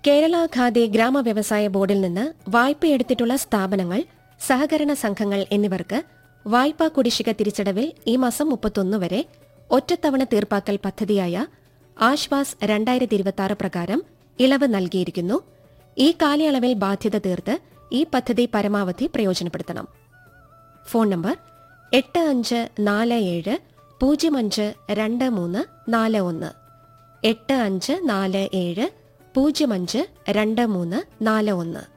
കേരള ഖാദി ഗ്രാമവ്യവസായ ബോർഡിൽ നിന്ന് വായ്പയെടുത്തിട്ടുള്ള സ്ഥാപനങ്ങൾ സഹകരണ സംഘങ്ങൾ എന്നിവർക്ക് വായ്പാ കുടിശ്ശിക തിരിച്ചടവിൽ ഈ മാസം മുപ്പത്തൊന്ന് വരെ ഒറ്റത്തവണ തീർപ്പാക്കൽ പദ്ധതിയായ ആശ്വാസ് രണ്ടായിരത്തി ഇരുപത്തി പ്രകാരം ഇളവ് നൽകിയിരിക്കുന്നു ഈ കാലയളവിൽ ബാധ്യത തീർത്ത് ഈ പദ്ധതി പരമാവധി പ്രയോജനപ്പെടുത്തണം ഫോൺ നമ്പർ എട്ട് അഞ്ച് നാല് ഏഴ് പൂജ്യം അഞ്ച് രണ്ട് മൂന്ന് നാല് ഒന്ന് എട്ട് അഞ്ച് നാല് ഏഴ് പൂജ്യം അഞ്ച് രണ്ട് മൂന്ന് നാല് ഒന്ന്